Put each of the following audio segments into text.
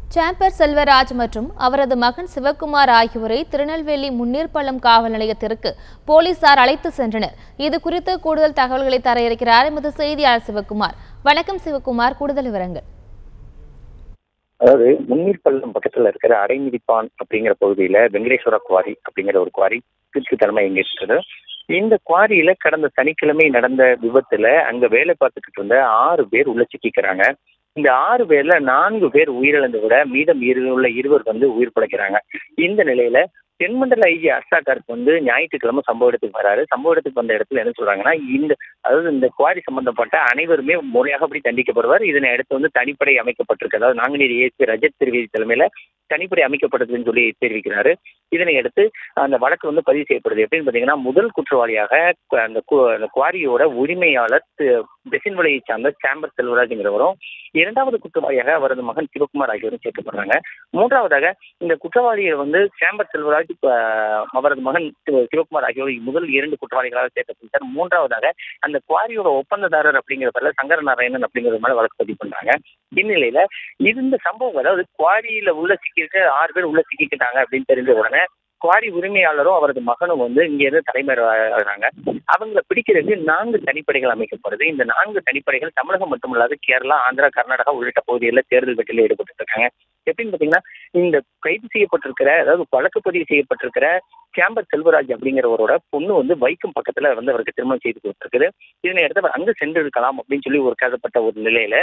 சாம்பர் செல்வராஜ் மற்றும் அவரது மகன் சிவக்குமார் ஆகியோரை திருநெல்வேலி முன்னீர்பள்ளம் காவல் நிலையத்திற்கு போலீசார் அழைத்து சென்றனர் இது குறித்து கூடுதல் தகவல்களை தர இருக்கிறார் எமது செய்தியாளர் சிவக்குமார் வணக்கம் சிவக்குமார் கூடுதல் விவரங்கள் அதாவது முன்னீர் பள்ளம் பக்கத்துல இருக்கிற அரைமிதிப்பான் அப்படிங்கிற பகுதியில வெங்கடேஸ்வர குவாரி அப்படிங்கிற ஒரு குவாரி திருச்சி தலைமை இயங்கிட்டு இந்த குவாரியில கடந்த சனிக்கிழமை நடந்த விபத்துல அங்க வேலை பார்த்துக்கிட்டு இருந்த ஆறு பேர் உள்ள சிக்கிக்கிறாங்க இந்த ஆறு பேர்ல நான்கு பேர் உயிரிழந்து விட மீதம் இரு- உள்ள இருவர் வந்து உயிர் பிழைக்கிறாங்க இந்த நிலையில தென்மண்டல ஐஜி அர்சாக்காருக்கு வந்து ஞாயிற்றுக்கிழமை சம்பவ இடத்துக்கு வராரு சம்பவ இடத்துக்கு வந்த இடத்துல என்ன சொல்றாங்கன்னா இந்த அதாவது இந்த குவாரி சம்பந்தப்பட்ட அனைவருமே முறையாக அப்படி தண்டிக்கப்படுவார் இதனை அடுத்து வந்து தனிப்படை அமைக்கப்பட்டிருக்கு அதாவது நாங்குநேரி ஏசி ரஜத் திருவேதி தலைமையில தனிப்படை அமைக்கப்பட்டதுன்னு சொல்லி தெரிவிக்கிறாரு இதனை அடுத்து அந்த வழக்கு வந்து பதிவு செய்யப்படுது எப்படின்னு பாத்தீங்கன்னா முதல் குற்றவாளியாக கு- அந்த கு- அந்த குவாரியோட உரிமையாளர் தி- பெசின்வலையை சார்ந்த சாம்பர் செல்வராஜ்ங்கிறவரும் இரண்டாவது குற்றவாளியாக அவரது மகன் சிவகுமார் ஆகியோரும் சேர்க்கப்படுறாங்க மூன்றாவதாக இந்த குற்றவாளியை வந்து சாம்பர் செல்வராஜ் இப்ப, அவரது மகன் சிவ- சிவகுமார் ஆகியோர் முதல் இரண்டு குற்றவாளிகளாக சேர்க்கப்பட்டார் மூன்றாவதாக அந்த குவாரியோட ஒப்பந்ததாரர் அப்படிங்கிற பேர்ல சங்கர நாராயணன் அப்படிங்கிற மேல வழக்கு பதிவு பண்றாங்க இந்நிலையில இந்த சம்பவம் அதாவது குவாரியில உள்ள சிக்கியிருக்க ஆறு பேர் உள்ள சிக்கிக்கிட்டாங்க அப்படின்னு தெரிஞ்ச உடனே குவாரி உரிமையாளரும் அவரது மகனும் வந்து இங்க இருந்து தலைமையாகிறாங்க அவங்கள பிடிக்கிறதுக்கு நான்கு தனிப்படைகள் அமைக்கப்படுது இந்த நான்கு தனிப்படைகள் தமிழகம் மட்டுமல்லாது கேரளா ஆந்திரா கர்நாடகா உள்ளிட்ட பகுதிகளில் தேர்தல் வெற்றில ஈடுபட்டு இருக்காங்க எப்படின்னு பாத்தீங்கன்னா இந்த கைது செய்யப்பட்டிருக்கிற அதாவது வழக்கு பதிவு செய்யப்பட்டிருக்கிற கேம்பர் செல்வராஜ் அப்படிங்கிறவரோட பொண்ணு வந்து வைக்கம் பக்கத்துல வந்து அவருக்கு திருமணம் செய்து கொடுத்திருக்குது இதனை அடுத்து அவர் அங்க சென்று இருக்கலாம் அப்படின்னு சொல்லி ஒரு கருதப்பட்ட ஒரு நிலையில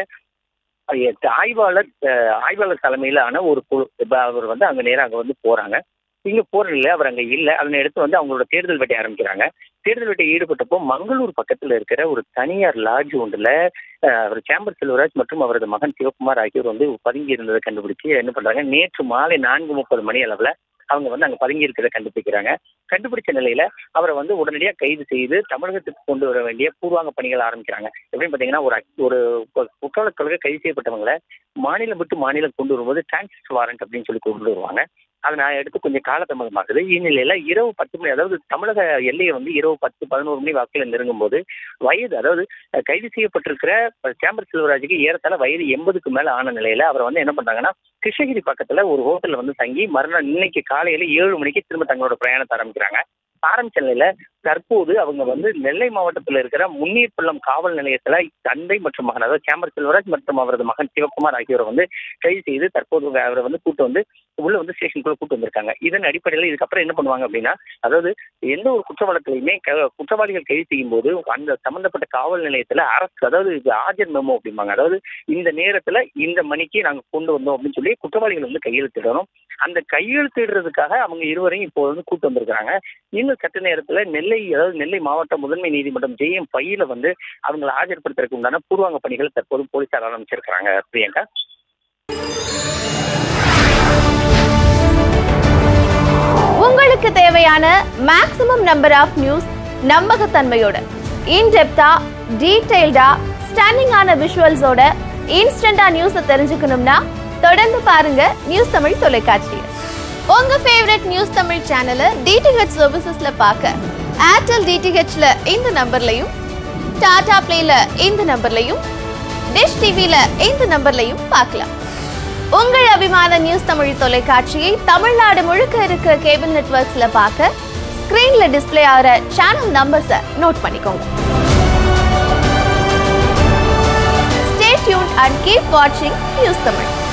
அஹ் ஆய்வாளர் அஹ் ஆய்வாளர் தலைமையிலான ஒரு குழு இப்ப அவர் வந்து அங்க நேரா அங்க வந்து போறாங்க இங்க போற நிலை அவர் அங்க இல்ல அதனை அடுத்து வந்து அவங்களோட தேர்தல் வேட்டை ஆரம்பிக்கிறாங்க தேர்தல் வேட்டை ஈடுபட்டப்போ மங்களூர் பக்கத்துல இருக்கிற ஒரு தனியார் லாட்ஜ் ஒன்றுல அஹ், அவர் சாம்பர் செல்வராஜ் மற்றும் அவரது மகன் சிவகுமார் ஆகியோர் வந்து பதுங்கி இருந்ததை கண்டுபிடிச்சு என்ன பண்றாங்க நேற்று மாலை நான்கு முப்பது மணி அளவுல அவங்க வந்து அங்க பதுங்கி இருக்கிறத கண்டுபிடிக்கிறாங்க கண்டுபிடிச்ச நிலையில அவரை வந்து உடனடியா கைது செய்து தமிழகத்துக்கு கொண்டு வர வேண்டிய பூர்வாங்க பணிகள் ஆரம்பிக்கிறாங்க எப்படின்னு பாத்தீங்கன்னா ஒரு அக்- ஒரு குற்றவாளர்களுக்கு கைது செய்யப்பட்டவங்களை மாநிலம் விட்டு மாநிலம் கொண்டு வரும்போது டிரான்சிட் வாரண்ட் அப்படின்னு சொல்லி கொண்டு வருவாங்க அதை நான் எடுத்து கொஞ்சம் காலதாமதமாகுது இந்நிலையில இரவு பத்து மணி அதாவது தமிழக எல்லையை வந்து இரவு பத்து பதினோரு மணி வாக்கில் நெருங்கும் போது வயது அதாவது அஹ், கைது செய்யப்பட்டிருக்கிற அஹ், சாம்பர் செல்வராஜுக்கு ஏறத்தாழ வயது எண்பதுக்கு மேல ஆன நிலையில அவர் வந்து என்ன பண்றாங்கன்னா கிருஷ்ணகிரி பக்கத்துல ஒரு ஹோட்டல்ல வந்து தங்கி மறுநாள் இன்னைக்கு காலையில ஏழு மணிக்கு திரும்ப தங்களோட பிரயாணத்தை ஆரம்பிக்கிறாங்க ஆரம்பிச்ச நிலையில தற்போது அவங்க வந்து நெல்லை மாவட்டத்தில் இருக்கிற முன்னீர்பள்ளம் காவல் நிலையத்துல தந்தை மற்றும் மகன் அதாவது சாம்பர் செல்வராஜ் மற்றும் அவரது மகன் சிவகுமார் ஆகியோரை வந்து கைது செய்து தற்போது அவரை வந்து கூட்டு வந்து உள்ள வந்து ஸ்டேஷனுக்குள்ள கூட்டு வந்திருக்காங்க இதன் அடிப்படையில் இதுக்கப்புறம் என்ன பண்ணுவாங்க அப்படின்னா அதாவது எந்த ஒரு குற்ற வழக்கிலையுமே க- குற்றவாளிகள் கைது செய்யும் போது அந்த சம்பந்தப்பட்ட காவல் நிலையத்துல அரசு அதாவது இது ஆஜர் மெமோ அப்படிம்பாங்க அதாவது இந்த நேரத்துல இந்த மணிக்கு நாங்க கொண்டு வந்தோம் அப்படின்னு சொல்லி குற்றவாளிகள் வந்து கையெழுத்திடணும் அந்த கையெழுத்திடுறதுக்காக அவங்க இருவரையும் இப்போ வந்து கூட்டு வந்திருக்காங்க இன்னும் சற்று நேரத்துல நெல்லை அதாவது நெல்லை மாவட்ட முதன்மை நீதிமன்றம் ஜெயம் பையில வந்து அவங்களை ஆஜர்படுத்துறதுக்கு உண்டான பூர்வாங்க பணிகள் தற்போது போலீசார் ஆரம்பிச்சிருக்காங்க பிரியங்கா உங்களுக்கு தேவையான மேக்ஸிமம் நம்பர் ஆஃப் நியூஸ் நம்பகத்தன்மையோட இன்டெப்தா டீடைல்டா ஸ்டன்னிங்கான விஷுவல்ஸோட இன்ஸ்டண்டா நியூஸை தெரிஞ்சுக்கணும்னா தொடர்ந்து பாருங்க நியூஸ் தமிழ் தொலைக்காட்சி உங்க ஃபேவரட் நியூஸ் தமிழ் சேனலை டிடிஹெச் சர்வீசஸ்ல பார்க்க ஏர்டெல் டிடிஹெச்ல இந்த நம்பர்லையும் டாடா பிளேல இந்த நம்பர்லையும் டிஷ் டிவில இந்த நம்பர்லையும் பார்க்கலாம் உங்கள் அபிமான நியூஸ் தமிழ் தொலைக்காட்சியை தமிழ்நாடு முழுக்க இருக்க கேபிள் நெட்வொர்க்ஸ்ல பார்க்க ஸ்கிரீன்ல டிஸ்ப்ளே ஆகிற சேனல் நம்பர்ஸை நோட் பண்ணிக்கோங்க ஸ்டே டியூன் அண்ட் கீப் வாட்சிங் நியூஸ் தமிழ்